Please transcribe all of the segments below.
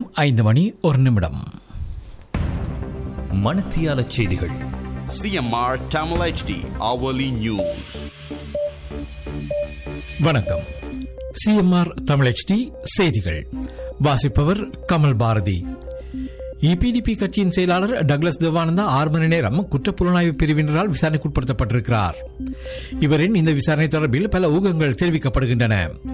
ஐந்து மணி ஒரு நிமிடம் மணத்தியால செய்திகள் CMR Tamil HD hourly news. வணக்கம் சிஎம்ஆர் தமிழ் செய்திகள் வாசிப்பவர் கமல் பாரதி இபிடிபி கட்சியின் செயலாளர் டக்ளஸ் தேவானந்தா ஆறு மணி நேரம் குற்றப்புலனாய்வு பிரிவினரால் விசாரணைக்குட்படுத்தப்பட்டிருக்கிறார் இவரின் இந்த விசாரணை தொடர்பில் பல ஊகங்கள் தெரிவிக்கப்படுகின்றன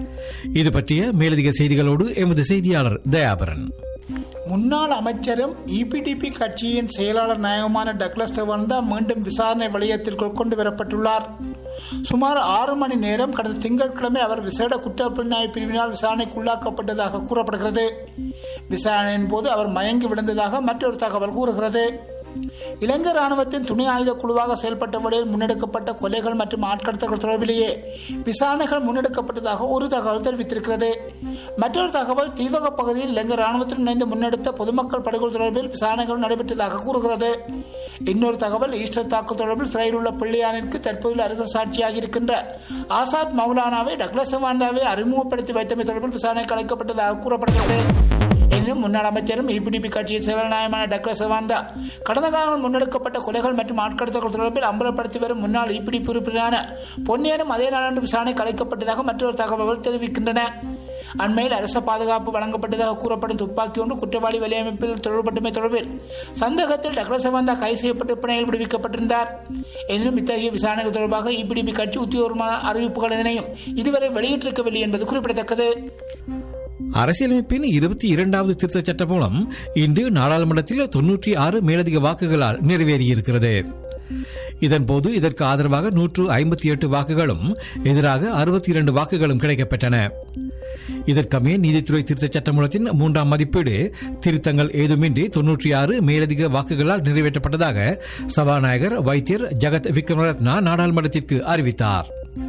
இது பற்றிய மேலதிக செய்திகளோடு எமது செய்தியாளர் தயாபரன் முன்னாள் அமைச்சரும் இபிடிபி கட்சியின் செயலாளர் நாயகமான டக்ளஸ் தேவானந்தா மீண்டும் விசாரணை வளையத்திற்குள் கொண்டு வரப்பட்டுள்ளார் சுமார் ஆறு மணி நேரம் கடந்த திங்கட்கிழமை அவர் விசேட குற்றப்புலனாய்வு பிரிவினால் விசாரணைக்குள்ளாக்கப்பட்டதாக கூறப்படுகிறது விசாரணையின் போது அவர் மயங்கி விழுந்ததாக மற்றொரு தகவல் கூறுகிறது இலங்கை ராணுவத்தின் துணை ஆயுத குழுவாக செயல்பட்ட வழியில் முன்னெடுக்கப்பட்ட கொலைகள் மற்றும் ஆட்கடத்தல்கள் தொடர்பிலேயே விசாரணைகள் முன்னெடுக்கப்பட்டதாக ஒரு தகவல் தெரிவித்திருக்கிறது மற்றொரு தகவல் தீவக பகுதியில் இலங்கை ராணுவத்துடன் இணைந்து முன்னெடுத்த பொதுமக்கள் படுகொலை தொடர்பில் விசாரணைகள் நடைபெற்றதாக கூறுகிறது இன்னொரு தகவல் ஈஸ்டர் தாக்குதல் தொடர்பில் சிறையில் உள்ள பிள்ளையானிற்கு தற்போது அரசு சாட்சியாக இருக்கின்ற ஆசாத் மௌலானாவை டக்ளஸ் வாண்டாவை அறிமுகப்படுத்தி வைத்தமை தொடர்பில் விசாரணைக்கு அழைக்கப்பட்டதாக கூறப்படுகிறது எனினும் முன்னாள் அமைச்சரும் இபிடிபி கட்சியின் செயலாளராயமான டாக்டர் சிவாந்தா கடந்த காலங்களில் முன்னெடுக்கப்பட்ட கொலைகள் மற்றும் ஆட்கடத்தல்கள் தொடர்பில் அம்பலப்படுத்தி வரும் முன்னாள் இபிடிபி உறுப்பினரான பொன்னியனும் அதே நாளன்று விசாரணைக்கு அழைக்கப்பட்டதாக மற்றொரு தகவல்கள் தெரிவிக்கின்றன அண்மையில் அரச பாதுகாப்பு வழங்கப்பட்டதாக கூறப்படும் துப்பாக்கி ஒன்று குற்றவாளி வலையமைப்பில் தொடர்பட்டுமை தொடர்பில் சந்தேகத்தில் டாக்டர் சிவாந்தா கைது செய்யப்பட்டு பிணையில் விடுவிக்கப்பட்டிருந்தார் எனினும் இத்தகைய விசாரணைகள் தொடர்பாக இபிடிபி கட்சி உத்தியோகமான அறிவிப்புகள் எதனையும் இதுவரை வெளியிட்டிருக்கவில்லை என்பது குறிப்பிடத்தக்கது அரசியலமைப்பின் இருபத்தி இரண்டாவது திருத்தச் சட்டம் மூலம் இன்று நாடாளுமன்றத்தில் தொன்னூற்றி ஆறு மேலதிக வாக்குகளால் நிறைவேறியிருக்கிறது இதன்போது இதற்கு ஆதரவாக நூற்று ஐம்பத்தி எட்டு வாக்குகளும் எதிராக அறுபத்தி இரண்டு வாக்குகளும் கிடைக்கப்பெற்றன இதற்கமைய நீதித்துறை திருத்தச் சட்டமூலத்தின் மூன்றாம் மதிப்பீடு திருத்தங்கள் ஏதுமின்றி தொன்னூற்றி ஆறு மேலதிக வாக்குகளால் நிறைவேற்றப்பட்டதாக சபாநாயகர் வைத்தியர் ஜகத் விக்ரமரத்னா நாடாளுமன்றத்திற்கு அறிவித்தார்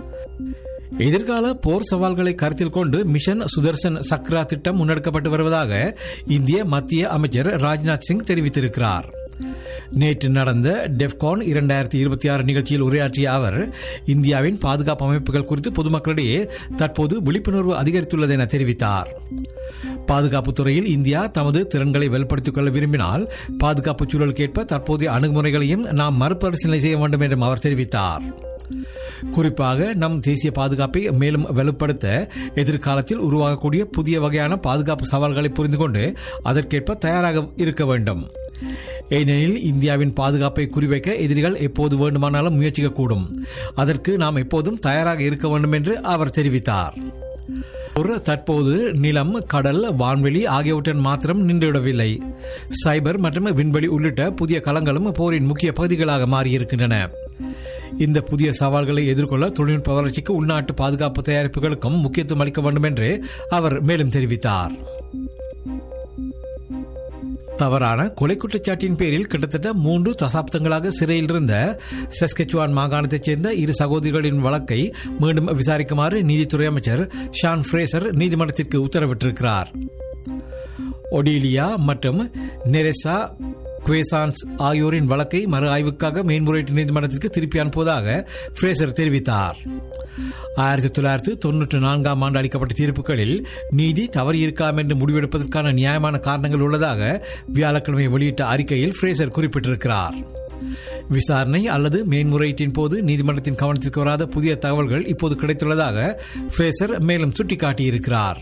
எதிர்கால போர் சவால்களை கருத்தில் கொண்டு மிஷன் சுதர்சன் சக்ரா திட்டம் முன்னெடுக்கப்பட்டு வருவதாக இந்திய மத்திய அமைச்சர் ராஜ்நாத் சிங் தெரிவித்திருக்கிறார் நேற்று நடந்த டெப்கான் இரண்டாயிரத்தி இருபத்தி ஆறு நிகழ்ச்சியில் உரையாற்றிய அவர் இந்தியாவின் பாதுகாப்பு அமைப்புகள் குறித்து பொதுமக்களிடையே தற்போது விழிப்புணர்வு அதிகரித்துள்ளது என தெரிவித்தார் பாதுகாப்பு துறையில் இந்தியா தமது திறன்களை வெளிப்படுத்திக் கொள்ள விரும்பினால் பாதுகாப்பு சூழலுக்கேற்ப தற்போதைய அணுகுமுறைகளையும் நாம் மறுபரிசீலனை செய்ய வேண்டும் என்றும் அவர் தெரிவித்தார் குறிப்பாக நம் தேசிய பாதுகாப்பை மேலும் வலுப்படுத்த எதிர்காலத்தில் உருவாகக்கூடிய புதிய வகையான பாதுகாப்பு சவால்களை புரிந்து கொண்டு அதற்கேற்ப தயாராக இருக்க வேண்டும் ஏனெனில் இந்தியாவின் பாதுகாப்பை குறிவைக்க எதிரிகள் எப்போது வேண்டுமானாலும் முயற்சிக்கக்கூடும் அதற்கு நாம் எப்போதும் தயாராக இருக்க வேண்டும் என்று அவர் தெரிவித்தார் ஒரு தற்போது நிலம் கடல் வான்வெளி ஆகியவற்றின் மாத்திரம் நின்றுவிடவில்லை சைபர் மற்றும் விண்வெளி உள்ளிட்ட புதிய களங்களும் போரின் முக்கிய பகுதிகளாக மாறியிருக்கின்றன இந்த புதிய சவால்களை எதிர்கொள்ள தொழில்நுட்ப வளர்ச்சிக்கு உள்நாட்டு பாதுகாப்பு தயாரிப்புகளுக்கும் முக்கியத்துவம் அளிக்க வேண்டும் என்று அவர் மேலும் தெரிவித்தார் தவறான கொலை குற்றச்சாட்டின் பேரில் கிட்டத்தட்ட மூன்று தசாப்தங்களாக சிறையில் இருந்த செஸ்கெச்சுவான் மாகாணத்தைச் சேர்ந்த இரு சகோதரிகளின் வழக்கை மீண்டும் விசாரிக்குமாறு நீதித்துறை அமைச்சர் ஷான் ஃப்ரேசர் நீதிமன்றத்திற்கு உத்தரவிட்டிருக்கிறார் ஒடிலியா மற்றும் நெரெசா குவேசான்ஸ் ஆகியோரின் வழக்கை மறு ஆய்வுக்காக மேன்முறையீட்டு நீதிமன்றத்திற்கு திருப்பி அனுப்புவதாக ஃப்ரேசர் தெரிவித்தார் ஆயிரத்தி தொள்ளாயிரத்தி தொன்னூற்றி நான்காம் ஆண்டு அளிக்கப்பட்ட தீர்ப்புகளில் நீதி தவறியிருக்கலாம் என்று முடிவெடுப்பதற்கான நியாயமான காரணங்கள் உள்ளதாக வியாழக்கிழமை வெளியிட்ட அறிக்கையில் ஃப்ரேசர் குறிப்பிட்டிருக்கிறார் விசாரணை அல்லது மேன்முறையீட்டின் போது நீதிமன்றத்தின் கவனத்திற்கு வராத புதிய தகவல்கள் இப்போது கிடைத்துள்ளதாக ஃப்ரேசர் மேலும் சுட்டிக்காட்டியிருக்கிறார்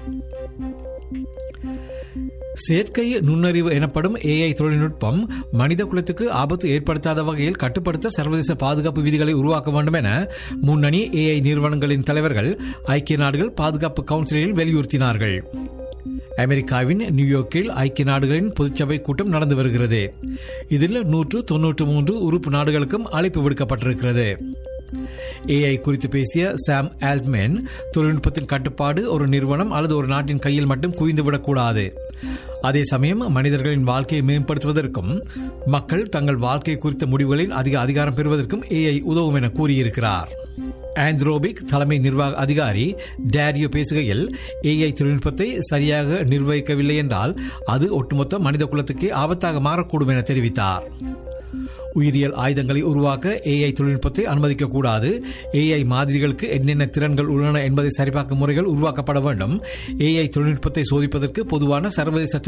செயற்கை நுண்ணறிவு எனப்படும் ஏஐ தொழில்நுட்பம் மனித குலத்துக்கு ஆபத்து ஏற்படுத்தாத வகையில் கட்டுப்படுத்த சர்வதேச பாதுகாப்பு விதிகளை உருவாக்க வேண்டும் என முன்னணி ஏஐ நிறுவனங்களின் தலைவர்கள் ஐக்கிய நாடுகள் பாதுகாப்பு கவுன்சிலில் வலியுறுத்தினார்கள் அமெரிக்காவின் நியூயார்க்கில் ஐக்கிய நாடுகளின் பொதுச்சபை கூட்டம் நடந்து வருகிறது இதில் நூற்று தொன்னூற்று மூன்று உறுப்பு நாடுகளுக்கும் அழைப்பு விடுக்கப்பட்டிருக்கிறது ஏஐ குறித்து பேசிய சாம் ஆல்ட்மேன் தொழில்நுட்பத்தின் கட்டுப்பாடு ஒரு நிறுவனம் அல்லது ஒரு நாட்டின் கையில் மட்டும் குவிந்துவிடக்கூடாது அதே சமயம் மனிதர்களின் வாழ்க்கையை மேம்படுத்துவதற்கும் மக்கள் தங்கள் வாழ்க்கை குறித்த முடிவுகளில் அதிக அதிகாரம் பெறுவதற்கும் ஏஐ உதவும் என கூறியிருக்கிறார் ஆண்ட்ரோபிக் தலைமை நிர்வாக அதிகாரி டேரியோ பேசுகையில் ஏஐ தொழில்நுட்பத்தை சரியாக நிர்வகிக்கவில்லை என்றால் அது ஒட்டுமொத்த மனித குலத்துக்கே ஆபத்தாக மாறக்கூடும் என தெரிவித்தார் உயிரியல் ஆயுதங்களை உருவாக்க ஏஐ தொழில்நுட்பத்தை அனுமதிக்கக்கூடாது ஏஐ மாதிரிகளுக்கு என்னென்ன திறன்கள் உள்ளன என்பதை சரிபார்க்கும் முறைகள் உருவாக்கப்பட வேண்டும் ஏஐ தொழில்நுட்பத்தை சோதிப்பதற்கு பொதுவான சர்வதேச